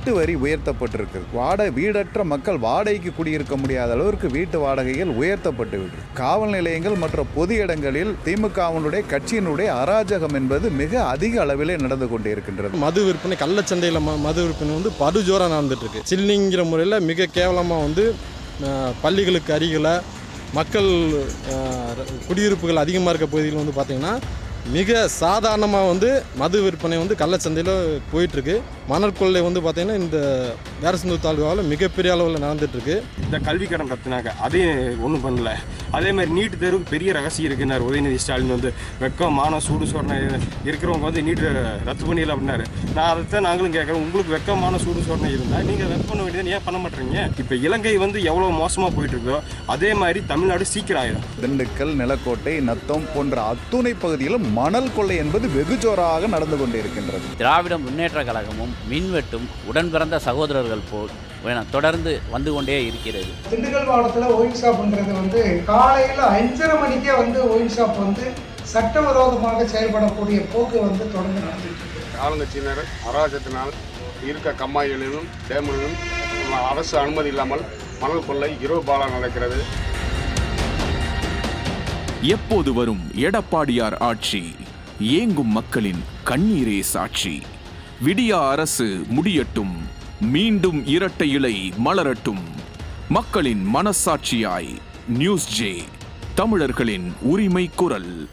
வீட்டு வரி உயர்த்தப்பட்டிருக்கு வாடகை வீடற்ற மக்கள் வாடகைக்கு குடியிருக்க முடியாத அளவிற்கு வீட்டு வாடகைகள் உயர்த்தப்பட்டு விட்டு காவல் நிலையங்கள் மற்றும் பொது இடங்களில் திமுகவினுடைய கட்சியினுடைய அராஜகம் என்பது மிக அதிக அளவிலே நடந்து கொண்டிருக்கின்றது மது விற்பனை கள்ளச்சந்தையில் ம மது விற்பனை வந்து படுஜோராக நடந்துட்டு இருக்கு சில்லிங்கிற முறையில் மிக கேவலமாக வந்து அஹ், பள்ளிகளுக்கு அருகில் மக்கள் அஹ், குடியிருப்புகள் அதிகமாக இருக்க பகுதியில் வந்து பார்த்திங்கன்னா மிக சாதாரணமாக வந்து மது விற்பனை வந்து கள்ளச்சந்தையில் போயிட்டுருக்கு மணல் கொள்ளை வந்து பார்த்திங்கன்னா இந்த வேரசந்தூர் தாலுகாவில் மிகப்பெரிய அளவில் நடந்துட்டுருக்கு இந்த கல்வி கடன் ரத்துனாங்க அதையும் ஒன்றும் பண்ணல அதே மாதிரி நீட் தேர்வுக்கு பெரிய ரகசியம் இருக்குன்னாரு உதயநிதி ஸ்டாலின் வந்து வெக்கம் மானம் சூடு சொரணை இருக்கிறவங்க வந்து நீட் ரத்து பண்ணிடல அப்படின்னாரு நான் அதைத்தான் நாங்களும் கேட்குறோம் உங்களுக்கு வெக்கமான சூடு சொரணை இருந்தால் நீங்கள் ரத்து பண்ண வேண்டியது ஏன் பண்ண மாட்டீங்க இப்போ இலங்கை வந்து எவ்வளோ மோசமாக போயிட்டு இருக்கோ அதே மாதிரி தமிழ்நாடு சீக்கிரம் ஆயிடும் திண்டுக்கல் நிலக்கோட்டை நத்தம் போன்ற அத்துணை பகுதியிலும் மணல் கொள்ளை என்பது வெகுஜோராக நடந்து கொண்டிருக்கின்றது திராவிட முன்னேற்ற கழகமும் மின்வெட்டும் உடன் பிறந்த சகோதரர்கள் போல் வேணும் தொடர்ந்து வந்து கொண்டே இருக்கிறது திண்டுக்கல் மாவட்டத்தில் ஒயின் ஷாப்ன்றது வந்து காலையில் அஞ்சரை மணிக்கே வந்து ஒயின் ஷாப் வந்து சட்டவிரோதமாக செயல்படக்கூடிய போக்கு வந்து தொடர்ந்து நடந்துட்டு இருக்கு ஆளுங்கட்சியினர் அராஜகத்தினால் இருக்க கம்மாய்களிலும் டேம்களிலும் அரசு அனுமதி இல்லாமல் மணல் கொள்ளை இரவு பாலா நடக்கிறது எப்போது வரும் எடப்பாடியார் ஆட்சி ஏங்கும் மக்களின் கண்ணீரே சாட்சி விடியா அரசு முடியட்டும் மீண்டும் இரட்டை இலை மலரட்டும் மக்களின் மனசாட்சியாய் நியூஸ் ஜே தமிழர்களின் உரிமை குரல்